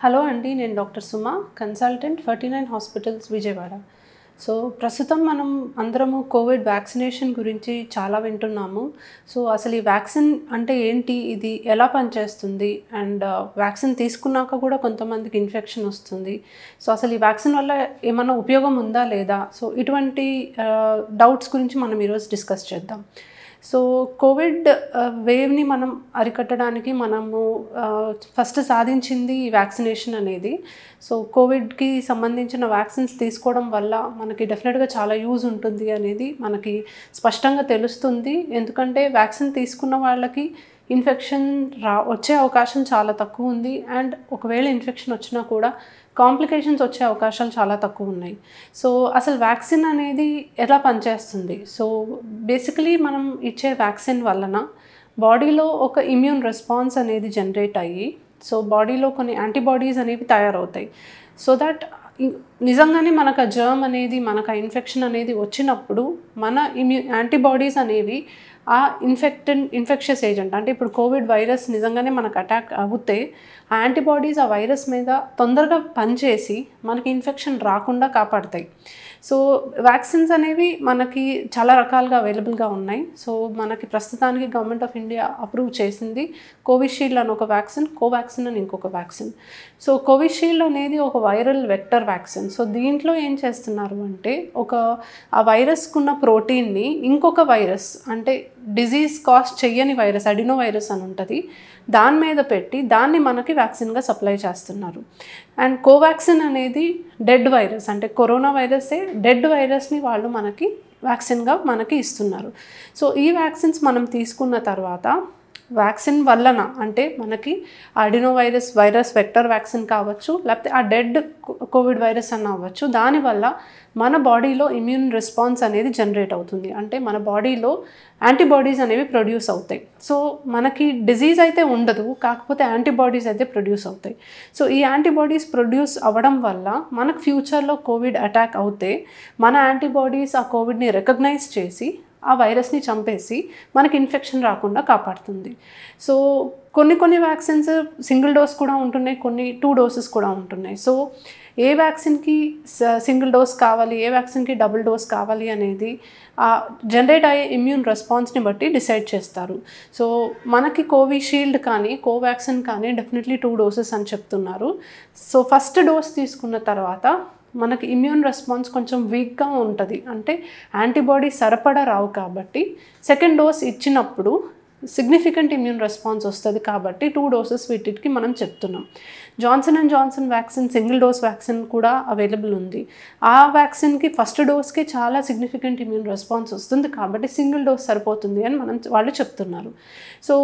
hello అండి నేను doctor Suma consultant Ferty nine hospitals Vijayawada so ప్రస్తుతం మనం అందరము కోవిడ్ వ్యాక్సినేషన్ గురించి చాలా వింటున్నాము సో అసలు ఈ వ్యాక్సిన్ అంటే ఏంటి ఇది ఎలా పనిచేస్తుంది అండ్ వ్యాక్సిన్ తీసుకున్నాక కూడా కొంతమందికి ఇన్ఫెక్షన్ వస్తుంది సో అసలు ఈ వ్యాక్సిన్ వల్ల ఏమైనా ఉపయోగం ఉందా లేదా సో ఇటువంటి డౌట్స్ గురించి మనం ఈరోజు డిస్కస్ చేద్దాం సో కోవిడ్ వేవ్ని మనం అరికట్టడానికి మనము ఫస్ట్ సాధించింది ఈ వ్యాక్సినేషన్ అనేది సో కోవిడ్కి సంబంధించిన వ్యాక్సిన్స్ తీసుకోవడం వల్ల మనకి డెఫినెట్గా చాలా యూజ్ ఉంటుంది అనేది మనకి స్పష్టంగా తెలుస్తుంది ఎందుకంటే వ్యాక్సిన్ తీసుకున్న వాళ్ళకి ఇన్ఫెక్షన్ రా వచ్చే అవకాశం చాలా తక్కువ ఉంది అండ్ ఒకవేళ ఇన్ఫెక్షన్ వచ్చినా కూడా కాంప్లికేషన్స్ వచ్చే అవకాశాలు చాలా తక్కువ ఉన్నాయి సో అసలు వ్యాక్సిన్ అనేది ఎలా పనిచేస్తుంది సో బేసికలీ మనం ఇచ్చే వ్యాక్సిన్ వలన బాడీలో ఒక ఇమ్యూన్ రెస్పాన్స్ అనేది జనరేట్ అయ్యి సో బాడీలో కొన్ని యాంటీబాడీస్ అనేవి తయారవుతాయి సో దట్ నిజంగానే మనకు ఆ జర్మ్ అనేది మనకు ఆ ఇన్ఫెక్షన్ అనేది వచ్చినప్పుడు మన ఇమ్యూ యాంటీబాడీస్ అనేవి ఆ ఇన్ఫెక్టెడ్ ఇన్ఫెక్షస్ ఏజెంట్ అంటే ఇప్పుడు కోవిడ్ వైరస్ నిజంగానే మనకు అటాక్ అవుతే ఆ యాంటీబాడీస్ ఆ వైరస్ మీద తొందరగా పనిచేసి మనకి ఇన్ఫెక్షన్ రాకుండా కాపాడతాయి సో వ్యాక్సిన్స్ అనేవి మనకి చాలా రకాలుగా అవైలబుల్గా ఉన్నాయి సో మనకి ప్రస్తుతానికి గవర్నమెంట్ ఆఫ్ ఇండియా అప్రూవ్ చేసింది కోవిషీల్డ్ అని ఒక వ్యాక్సిన్ కోవాక్సిన్ అని ఇంకొక వ్యాక్సిన్ సో కోవిషీల్డ్ అనేది ఒక వైరల్ వెక్టర్ వ్యాక్సిన్ సో దీంట్లో ఏం చేస్తున్నారు అంటే ఒక ఆ వైరస్కున్న ప్రోటీన్ని ఇంకొక వైరస్ అంటే డిజీజ్ కాస్ చెయ్యని వైరస్ అడినో వైరస్ అని ఉంటుంది దాని మీద పెట్టి దాన్ని మనకి వ్యాక్సిన్గా సప్లై చేస్తున్నారు అండ్ కోవాక్సిన్ అనేది డెడ్ వైరస్ అంటే కరోనా వైరసే డెడ్ వైరస్ని వాళ్ళు మనకి వ్యాక్సిన్గా మనకి ఇస్తున్నారు సో ఈ వ్యాక్సిన్స్ మనం తీసుకున్న తర్వాత వ్యాక్సిన్ వలన అంటే మనకి adeno virus virus vector vaccine కావచ్చు లేకపోతే ఆ డెడ్ కోవిడ్ వైరస్ అన్న అవ్వచ్చు దానివల్ల మన బాడీలో ఇమ్యూన్ రెస్పాన్స్ అనేది జనరేట్ అవుతుంది అంటే మన బాడీలో యాంటీబాడీస్ అనేవి ప్రొడ్యూస్ అవుతాయి సో మనకి డిజీజ్ అయితే ఉండదు కాకపోతే యాంటీబాడీస్ అయితే ప్రొడ్యూస్ అవుతాయి సో ఈ యాంటీబాడీస్ ప్రొడ్యూస్ అవ్వడం వల్ల మనకు ఫ్యూచర్లో కోవిడ్ అటాక్ అవుతే మన యాంటీబాడీస్ ఆ కోవిడ్ని రికగ్నైజ్ చేసి ఆ వైరస్ని చంపేసి మనకి ఇన్ఫెక్షన్ రాకుండా కాపాడుతుంది సో కొన్ని కొన్ని వ్యాక్సిన్స్ సింగిల్ డోస్ కూడా ఉంటున్నాయి కొన్ని టూ డోసెస్ కూడా ఉంటున్నాయి సో ఏ వ్యాక్సిన్కి సింగిల్ డోస్ కావాలి ఏ వ్యాక్సిన్కి డబుల్ డోస్ కావాలి అనేది జనరేట్ అయ్యే ఇమ్యూన్ రెస్పాన్స్ని బట్టి డిసైడ్ చేస్తారు సో మనకి కోవిషీల్డ్ కానీ కోవాక్సిన్ కానీ డెఫినెట్లీ టూ డోసెస్ అని చెప్తున్నారు సో ఫస్ట్ డోస్ తీసుకున్న తర్వాత మనకి ఇమ్యూన్ రెస్పాన్స్ కొంచెం వీక్గా ఉంటుంది అంటే యాంటీబాడీ సరిపడా రావు కాబట్టి సెకండ్ డోస్ ఇచ్చినప్పుడు సిగ్నిఫికెంట్ ఇమ్యూన్ రెస్పాన్స్ వస్తుంది కాబట్టి టూ డోసెస్ వీటికి మనం చెప్తున్నాం Johnson and Johnson vaccine single dose vaccine కూడా అవైలబుల్ ఉంది ఆ వ్యాక్సిన్కి ఫస్ట్ డోస్కి చాలా సిగ్నిఫికెంట్ ఇమ్యూన్ రెస్పాన్స్ వస్తుంది కాబట్టి సింగిల్ డోస్ సరిపోతుంది అని మనం వాళ్ళు చెప్తున్నారు సో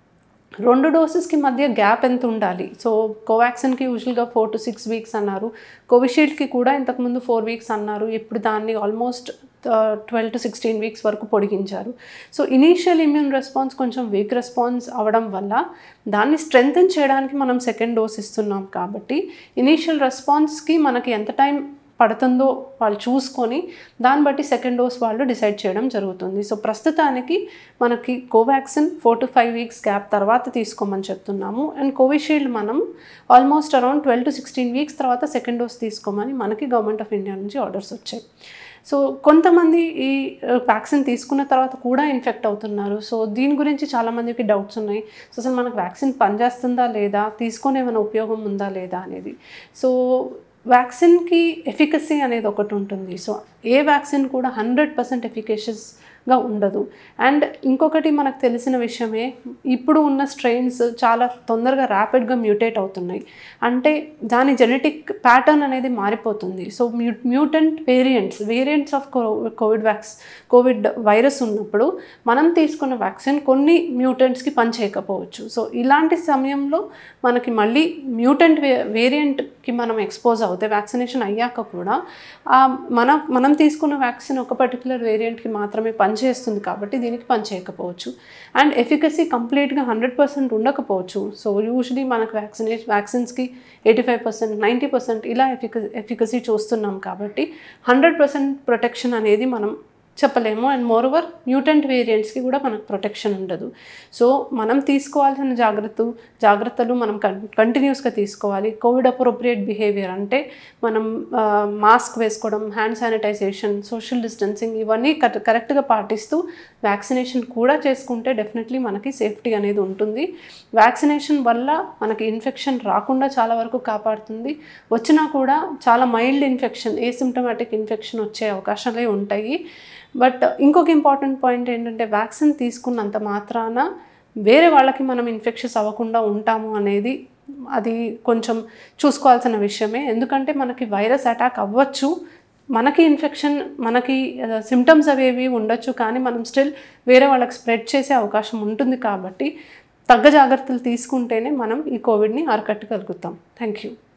రెండు డోసెస్కి మధ్య గ్యాప్ ఎంత ఉండాలి సో కోవాక్సిన్కి యూజువల్గా ఫోర్ టు సిక్స్ వీక్స్ అన్నారు కోవిషీల్డ్కి కూడా ఇంతకుముందు ఫోర్ వీక్స్ అన్నారు ఇప్పుడు దాన్ని almost twelve to sixteen weeks వరకు పొడిగించారు సో ఇనీషియల్ ఇమ్యూన్ రెస్పాన్స్ కొంచెం వీక్ రెస్పాన్స్ అవడం వల్ల దాన్ని స్ట్రెంగ్తన్ చేయడానికి మనం సెకండ్ డోస్ ఇస్తున్నాం కాబట్టి ఇనీషియల్ రెస్పాన్స్కి మనకి ఎంత టైం పడుతుందో వాళ్ళు చూసుకొని దాన్ని బట్టి సెకండ్ డోస్ వాళ్ళు డిసైడ్ చేయడం జరుగుతుంది సో ప్రస్తుతానికి మనకి Covaxin four to five weeks gap తర్వాత తీసుకోమని చెప్తున్నాము అండ్ కోవిషీల్డ్ మనం almost around twelve to sixteen weeks తర్వాత సెకండ్ డోస్ తీసుకోమని మనకి గవర్నమెంట్ ఆఫ్ ఇండియా నుంచి ఆర్డర్స్ వచ్చాయి సో కొంతమంది ఈ వ్యాక్సిన్ తీసుకున్న తర్వాత కూడా ఇన్ఫెక్ట్ అవుతున్నారు సో దీని గురించి చాలామందికి డౌట్స్ ఉన్నాయి సో అసలు మనకు వ్యాక్సిన్ పనిచేస్తుందా లేదా తీసుకొని ఏమైనా ఉపయోగం ఉందా లేదా అనేది సో వ్యాక్సిన్కి ఎఫికసీ అనేది ఒకటి ఉంటుంది సో ఏ వ్యాక్సిన్ కూడా హండ్రెడ్ పర్సెంట్ ఎఫికేషియస్గా ఉండదు అండ్ ఇంకొకటి మనకు తెలిసిన విషయమే ఇప్పుడు ఉన్న స్ట్రెయిన్స్ చాలా తొందరగా ర్యాపిడ్గా మ్యూటేట్ అవుతున్నాయి అంటే దాని జెనెటిక్ ప్యాటర్న్ అనేది మారిపోతుంది so mu mutant variants variants of covid vax covid virus ఉన్నప్పుడు మనం తీసుకున్న వ్యాక్సిన్ కొన్ని మ్యూటెంట్స్కి పనిచేయకపోవచ్చు సో ఇలాంటి సమయంలో మనకి మళ్ళీ మ్యూటెంట్ వే వేరియంట్కి మనం ఎక్స్పోజ్ అవుతే వ్యాక్సినేషన్ అయ్యాక కూడా మన మనం తీసుకున్న వ్యాక్సిన్ ఒక పర్టికులర్ వేరియంట్కి మాత్రమే పనిచేస్తుంది కాబట్టి దీనికి పనిచేయకపోవచ్చు అండ్ ఎఫికసీ కంప్లీట్గా హండ్రెడ్ పర్సెంట్ ఉండకపోవచ్చు సో యూజువలీ మనకు వ్యాక్సినేషన్ వ్యాక్సిన్స్కి eighty five percent ninety percent ఇలా ఎఫిక ఎఫికసీ చూస్తున్నాం కాబట్టి హండ్రెడ్ పర్సెంట్ ప్రొటెక్షన్ అనేది మనం చెప్పలేము అండ్ మోర్ ఓవర్ న్యూటెంట్ వేరియంట్స్కి కూడా మనకు ప్రొటెక్షన్ ఉండదు సో మనం తీసుకోవాల్సిన జాగ్రత్త జాగ్రత్తలు మనం కన్ కంటిన్యూస్గా తీసుకోవాలి కోవిడ్ అప్రోప్రియేట్ బిహేవియర్ అంటే మనం మాస్క్ వేసుకోవడం హ్యాండ్ శానిటైజేషన్ సోషల్ డిస్టెన్సింగ్ ఇవన్నీ కరె- కరెక్ట్గా పాటిస్తూ వ్యాక్సినేషన్ కూడా చేసుకుంటే డెఫినెట్లీ మనకి సేఫ్టీ అనేది ఉంటుంది వ్యాక్సినేషన్ వల్ల మనకి ఇన్ఫెక్షన్ రాకుండా చాలా వరకు కాపాడుతుంది వచ్చినా కూడా చాలా మైల్డ్ ఇన్ఫెక్షన్ ఏసిమ్టమాటిక్ ఇన్ఫెక్షన్ వచ్చే అవకాశాలే ఉంటాయి బట్ ఇంకొక ఇంపార్టెంట్ పాయింట్ ఏంటంటే వ్యాక్సిన్ తీసుకున్నంత మాత్రాన వేరే వాళ్ళకి మనం ఇన్ఫెక్షన్స్ అవ్వకుండా ఉంటాము అనేది అది కొంచెం చూసుకోవాల్సిన విషయమే ఎందుకంటే మనకి వైరస్ అటాక్ అవ్వచ్చు మనకి ఇన్ఫెక్షన్ మనకి సిమ్టమ్స్ అవేవి ఉండొచ్చు కానీ మనం స్టిల్ వేరే వాళ్ళకి స్ప్రెడ్ చేసే అవకాశం ఉంటుంది కాబట్టి తగ్గ జాగ్రత్తలు తీసుకుంటేనే మనం ఈ కోవిడ్ని అరికట్టగలుగుతాం థ్యాంక్ యూ